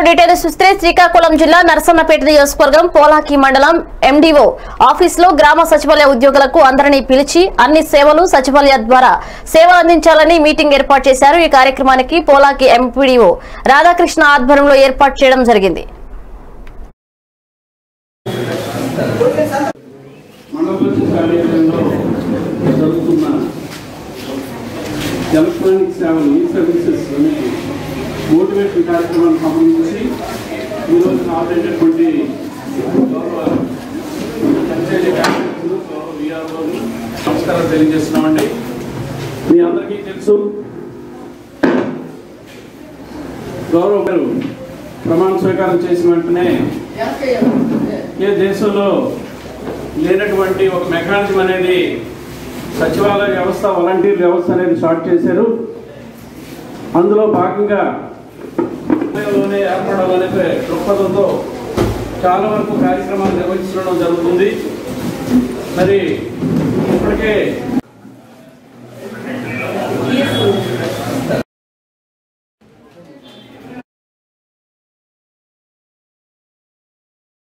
details చూస్తే శ్రీకాకుళం జిల్లా నరసన్నపేట నియోజకవర్గం పోలాకి మండలం ఎండిఓ ఆఫీస్ లో గ్రామ సచివాలయ ఉద్యోగులకు అందరినీ పిలిచి అన్ని సేవలు సచివాలయ ద్వారా సేవలు అందించాలని మీటింగ్ ఏర్పాటు చేశారు ఈ కార్యక్రమానికి పోలాకి ఎంపీడీఓ రాధాకృష్ణ ఆధ్వర్యంలో ఏర్పాటు చేయడం జరిగింది మండపతి కార్యాలయంలో జరుగుతున్న ఎలక్ట్రానిక్ సేవలు ఈ సర్వీసెస్ అనే మోటివేషన్ కార్యక్రమానికి సంబంధించి ఈరోజు నాటేటటువంటి గౌరవ పంచాయతీ కార్యదర్శులు, గౌరవ విఆర్ఓలు నమస్కారం తెలియజేస్తున్నామండి మీ అందరికీ తెలుసు గౌరవ గారు ప్రమాణ స్వీకారం చేసిన వెంటనే ఏ దేశంలో లేనటువంటి ఒక మెకానిజం అనేది సచివాలయ వ్యవస్థ వాలంటీర్ వ్యవస్థ అనేది స్టార్ట్ చేశారు అందులో భాగంగా లోనే ఏర్పడాలనే దృక్పథంతో చాలా వరకు కార్యక్రమాలు నిర్వహించడం జరుగుతుంది మరి ఇప్పటికే